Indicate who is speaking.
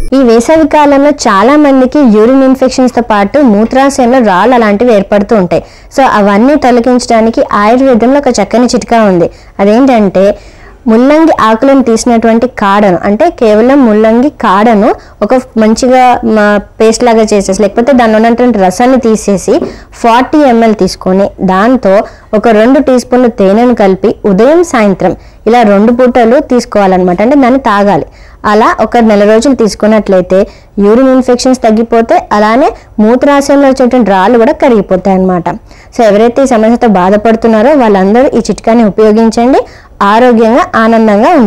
Speaker 1: ఈ వేసవి కాలంలో చాలా మందికి యూరిన్ ఇన్ఫెక్షన్స్ తో పాటు మూత్రాశయంలో రాళ్ళు అలాంటివి ఏర్పడుతూ ఉంటాయి సో అవన్నీ తొలగించడానికి ఆయుర్వేదంలో ఒక చక్కని చిట్కా ఉంది అదేంటంటే ముల్లంగి ఆకులను తీసినటువంటి కాడను అంటే కేవలం ముల్లంగి కాడను ఒక మంచిగా పేస్ట్ లాగా చేసేసి లేకపోతే దానిలో ఉన్నటువంటి రసాన్ని తీసేసి ఫార్టీ ఎంఎల్ తీసుకొని దాంతో ఒక రెండు టీ స్పూన్లు తేనెను కలిపి ఉదయం సాయంత్రం ఇలా రెండు పూటలు తీసుకోవాలన్నమాట అంటే దాన్ని తాగాలి అలా ఒక నెల రోజులు తీసుకున్నట్లయితే యూరిన్ ఇన్ఫెక్షన్స్ తగ్గిపోతే అలానే మూత్రాశయంలో వచ్చేటువంటి రాళ్ళు కూడా కరిగిపోతాయి అన్నమాట సో ఎవరైతే ఈ సమస్యతో బాధపడుతున్నారో వాళ్ళందరూ ఈ చిట్కాని ఉపయోగించండి ఆరోగ్యంగా ఆనందంగా ఉండండి